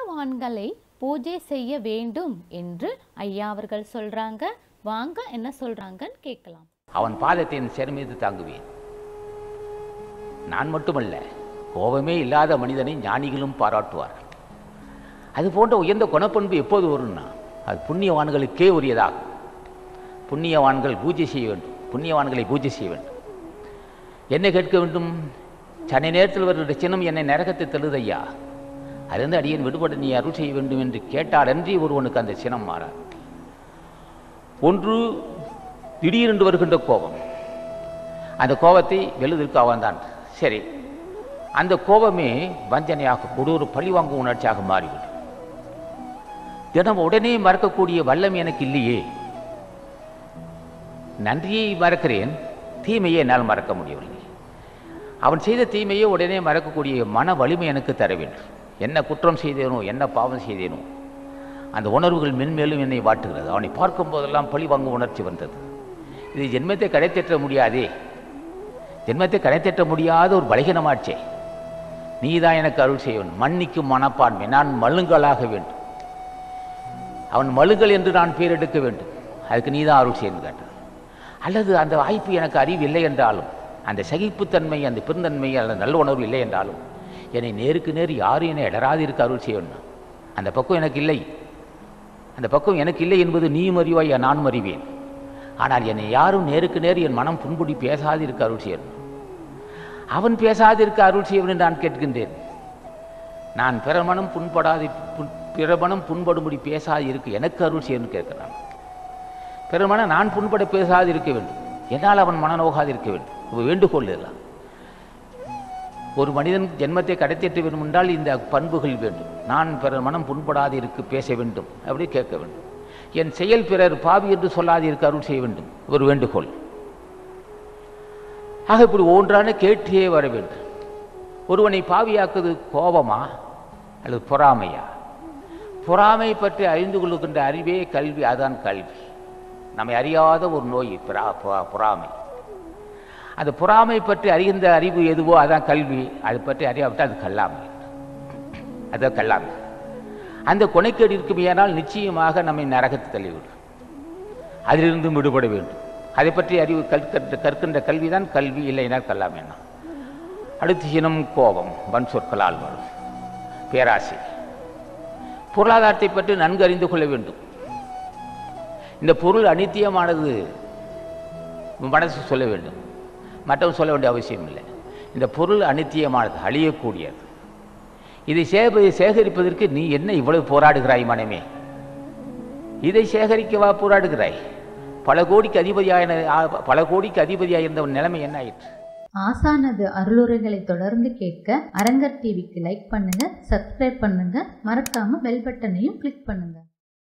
புண்ணியவான்களை பூஜை செய்ய வேண்டும் என்று ஐயா அவர்கள் சொல்றாங்க வாங்க என்ன சொல்றாங்கன்னு கேட்கலாம் அவன் பாதத்தை என் சிறை மீது தாங்குவேன் நான் மட்டுமல்ல கோபமே இல்லாத மனிதனை ஞானிகளும் பாராட்டுவார்கள் அது போன்ற உயர்ந்த குணப்பண்பு எப்போது வரும்னா அது புண்ணியவான்களுக்கே உரியதாகும் புண்ணியவான்கள் பூஜை செய்ய வேண்டும் புண்ணியவான்களை பூஜை செய்ய வேண்டும் என்ன கேட்க வேண்டும் சனி நேரத்தில் வருகிற சின்னம் என்னை நரகத்தை தள்ளுதையா அதிலிருந்து அடியேன் விடுபட நீ அருள் செய்ய வேண்டும் என்று கேட்டாலன்றி ஒருவனுக்கு அந்த சினம் மாறாது ஒன்று திடீரென்று வருகின்ற கோபம் அந்த கோபத்தை வெல்லுதற்கு அவன்தான் சரி அந்த கோபமே வஞ்சனையாக கொடூர பழிவாங்கும் உணர்ச்சியாக மாறிவிடும் தினம் உடனே மறக்கக்கூடிய வல்லமை எனக்கு இல்லையே நன்றியை மறக்கிறேன் தீமையை என்னால் மறக்க முடியவில்லை அவன் செய்த தீமையை உடனே மறக்கக்கூடிய மன வலிமை எனக்கு தர வேண்டும் என்ன குற்றம் செய்தேனோ என்ன பாவம் செய்தேனோ அந்த உணர்வுகள் மென்மேலும் என்னை வாட்டுகிறது அவனை பார்க்கும் போதெல்லாம் பழி வாங்கும் உணர்ச்சி வந்தது இது ஜென்மத்தை கடைத்தேற்ற முடியாதே ஜென்மத்தை கடைத்தேற்ற முடியாத ஒரு பலகீனமாச்சே நீதான் எனக்கு அருள் செய்ய வேண்டும் மன்னிக்கும் மனப்பான்மை நான் மழுங்கலாக வேண்டும் அவன் மழுங்கல் என்று நான் பேரெடுக்க வேண்டும் அதுக்கு நீதான் அருள் செய்யணும் கேட்டான் அல்லது அந்த வாய்ப்பு எனக்கு அறிவு இல்லை என்றாலும் அந்த சகிப்புத்தன்மை அந்த பெருந்தன்மை அந்த நல்ல உணர்வு இல்லை என்றாலும் என்னை நேருக்கு நேர் யாரும் என்னை இடராது இருக்க அருள் செய்யணும் அந்த பக்கம் எனக்கு இல்லை அந்த பக்கம் எனக்கு இல்லை என்பது நீயும் அறிவாய் நானும் அறிவேன் ஆனால் என்னை யாரும் நேருக்கு நேர் என் மனம் புண்புடி பேசாது இருக்க அருள் செய்யணும் அவன் பேசாது இருக்க அருள் செய்யணும் என்று நான் கேட்கின்றேன் நான் பிற மனம் புண்படாது புண்- பிற மனம் புண்படும்படி பேசாது இருக்க எனக்கு அருள் செய்யணும்னு கேட்கிறான் பிற மனம் நான் புண்பட பேசாது இருக்க வேண்டும் என்னால் அவன் மனநோகாது இருக்க வேண்டும் இது வேண்டுகோள் இதெல்லாம் ஒரு மனிதன் ஜென்மத்தை கடைத்தேற்ற வேண்டும் என்றால் இந்த பண்புகள் வேண்டும் நான் பிறர் மனம் புண்படாது இருக்க பேச வேண்டும் அப்படி கேட்க வேண்டும் என் செயல் பிறர் பாவி என்று சொல்லாது இருக்க அருள் செய்ய வேண்டும் ஒரு வேண்டுகோள் ஆக இப்படி ஒன்றான கேட்டே வர வேண்டும் ஒருவனை பாவியாக்குவது கோபமா அல்லது பொறாமையா பொறாமை பற்றி அறிந்து கொள்ளுகின்ற அறிவே கல்வி அதான் கல்வி நம்மை அறியாத ஒரு நோய் பொறா- பொ- பொறாமை அந்த பொறாமை பற்றி அறிகின்ற அறிவு எதுவோ அதான் கல்வி அதை பற்றி அறியாவிட்டால் அது கல்லாமை அதான் கல்லாமை அந்த கொனைக்கேடு இருக்குமேயானால் நிச்சயமாக நம்மை நரகத்து தள்ளிவிடும் அதிலிருந்து விடுபட வேண்டும் அதை பற்றி அறிவு கற்கின்ற கற்கின்ற கல்விதான் கல்வி இல்லைனால் கல்லாமை என்ன அடுத்து சினம் கோபம் வன் சொற்களால் வரும் பேராசை பொருளாதாரத்தை பற்றி நன்கு அறிந்து கொள்ள வேண்டும் இந்த பொருள் அனித்தியமானது மனசு சொல்ல வேண்டும் மற்றவன் சொல்ல வேண்டிய அவசியம் இல்லை இந்த பொருள் அனித்தியமானது அழியக்கூடியது இதை சேக சேகரிப்பதற்கு நீ என்ன இவ்வளவு போராடுகிறாய் மனமே இதை சேகரிக்கவா போராடுகிறாய் பல கோடிக்கு அதிபதியான பல கோடிக்கு அதிபதியாக இருந்தவன் நிலைமை என்ன ஆயிற்று ஆசானது அருளுரைகளை தொடர்ந்து கேட்க அரங்கர் டிவிக்கு லைக் பண்ணுங்க சப்ஸ்கிரைப் பண்ணுங்க மறக்காம பெல் பட்டனையும் கிளிக் பண்ணுங்க